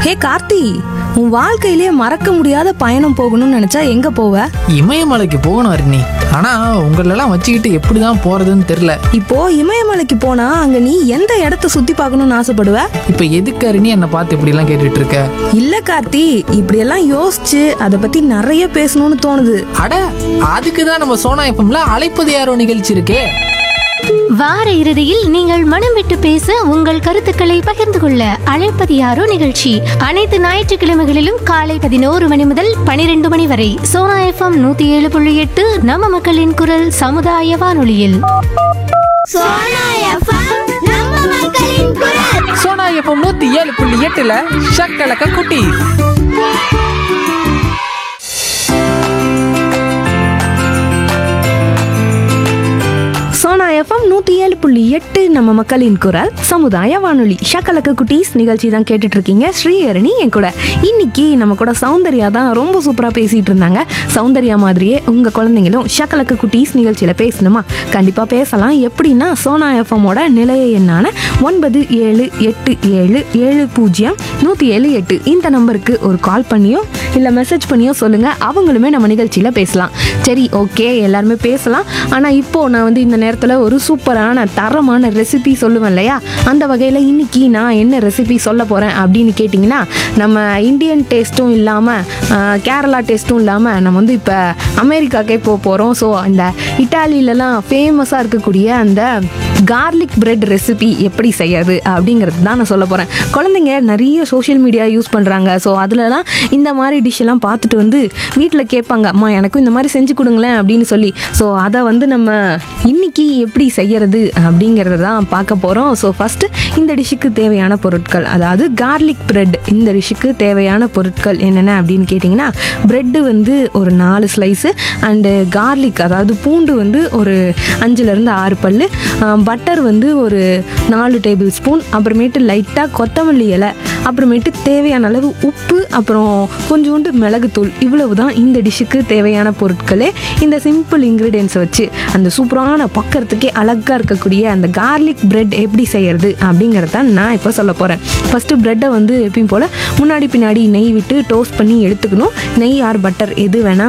ஹே கார்த்தி உன் வாழ்க்கையிலேயே மறக்க முடியாத பயணம் போகணும்னு நினைச்சா எங்க போவ இமயமலைக்கு போகணும் அருணி ஆனா உங்களெல்லாம் வச்சுக்கிட்டு எப்படிதான் போறதுன்னு தெரியல இப்போ இமயமலைக்கு போனா அங்க நீ எந்த இடத்த சுத்தி பார்க்கணும்னு ஆசைப்படுவ இப்ப எதுக்கு அருணி என்னை பார்த்து இப்படி எல்லாம் கேட்டுட்டு இருக்க இல்ல கார்த்தி இப்படியெல்லாம் யோசிச்சு அதை பத்தி நிறைய பேசணும்னு தோணுது அட அதுக்கு தான் நம்ம சோனா எஃப்எம்ல அழைப்பது யாரோ நிகழ்ச்சி இருக்கே வார இறுதியில் நீங்கள் மனம் விட்டு பேச உங்கள் கருத்துக்களை பகிர்ந்து கொள்ள அழைப்பது யாரோ நிகழ்ச்சி அனைத்து ஞாயிற்றுக்கிழமைகளிலும் காலை பதினோரு மணி முதல் பனிரெண்டு மணி வரை சோனா எஃப்எம் நூத்தி ஏழு புள்ளி எட்டு நம்ம மக்களின் குரல் சமுதாய வானொலியில் சோனா எஃப்எம் நம்ம மக்களின் குரல் சோனா எஃப்எம் நூத்தி ஏழு புள்ளி எட்டுல ஷக்கலக்க குட்டி சோனா எஃப்எம் நூத்தி ஏழு புள்ளி எட்டு நம்ம மக்களின் குரல் சமுதாய வானொலி ஷக்கலக்க குட்டீஸ் நிகழ்ச்சி தான் கேட்டுட்டு இருக்கீங்க ஸ்ரீஹரணி என் கூட இன்னைக்கு நம்ம கூட சௌந்தர்யா தான் ரொம்ப சூப்பரா பேசிட்டு இருந்தாங்க சௌந்தர்யா மாதிரியே உங்க குழந்தைங்களும் ஷக்கலக்க குட்டீஸ் நிகழ்ச்சியில பேசணுமா கண்டிப்பா பேசலாம் எப்படின்னா சோனா எஃப்எம்மோட நிலைய எண்ணான ஒன்பது ஏழு எட்டு ஏழு ஏழு பூஜ்ஜியம் நூற்றி ஏழு எட்டு இந்த நம்பருக்கு ஒரு கால் பண்ணியோ இல்லை மெசேஜ் பண்ணியோ சொல்லுங்க அவங்களுமே நம்ம நிகழ்ச்சியில் பேசலாம் சரி ஓகே எல்லாருமே பேசலாம் ஆனால் இப்போ நான் வந்து இந்த நேரத்தில் ஒரு சூப்பரான தரமான ரெசிபி சொல்லுவேன் இல்லையா அந்த வகையில் இன்னைக்கு நான் என்ன ரெசிபி சொல்ல போகிறேன் அப்படின்னு கேட்டிங்கன்னா நம்ம இந்தியன் டேஸ்ட்டும் இல்லாமல் கேரளா டேஸ்ட்டும் இல்லாமல் நம்ம வந்து இப்போ அமெரிக்காக்கே போக போகிறோம் ஸோ அந்த இட்டாலியிலலாம் ஃபேமஸாக இருக்கக்கூடிய அந்த கார்லிக் பிரெட் ரெசிபி எப்படி செய்யறது அப்படிங்கிறது தான் நான் சொல்ல போகிறேன் குழந்தைங்க நிறைய சோஷியல் மீடியா யூஸ் பண்ணுறாங்க ஸோ அதுலலாம் இந்த மாதிரி டிஷ் எல்லாம் பார்த்துட்டு வந்து வீட்டில் கேட்பாங்க அம்மா எனக்கும் இந்த மாதிரி செஞ்சு கொடுங்களேன் அப்படின்னு சொல்லி ஸோ அதை வந்து நம்ம இன்னைக்கு எப்படி செய்யறது அப்படிங்கிறத தான் பார்க்க போகிறோம் ஸோ ஃபஸ்ட்டு இந்த டிஷ்ஷுக்கு தேவையான பொருட்கள் அதாவது கார்லிக் பிரெட் இந்த டிஷ்ஷுக்கு தேவையான பொருட்கள் என்னென்ன அப்படின்னு கேட்டிங்கன்னா பிரெட்டு வந்து ஒரு நாலு ஸ்லைஸு அண்டு கார்லிக் அதாவது பூண்டு வந்து ஒரு அஞ்சுலேருந்து ஆறு பல்லு பட்டர் வந்து ஒரு நாலு டேபிள் ஸ்பூன் அப்புறமேட்டு லைட்டாக கொத்தமல்லி இலை அப்புறமேட்டு தேவையான அளவு உப்பு அப்புறம் கொஞ்சோண்டு மிளகுத்தூள் இவ்வளவு தான் இந்த டிஷ்ஷுக்கு தேவையான பொருட்களே இந்த சிம்பிள் இன்க்ரீடியன்ஸை வச்சு அந்த சூப்பரான பக்கறதுக்கே அழகாக இருக்கக்கூடிய அந்த கார்லிக் பிரெட் எப்படி செய்யறது அப்படிங்கிறத நான் இப்போ சொல்ல போகிறேன் ஃபஸ்ட்டு ப்ரெட்டை வந்து எப்பயும் போல் முன்னாடி பின்னாடி நெய் விட்டு டோஸ்ட் பண்ணி எடுத்துக்கணும் நெய் ஆர் பட்டர் எது வேணால்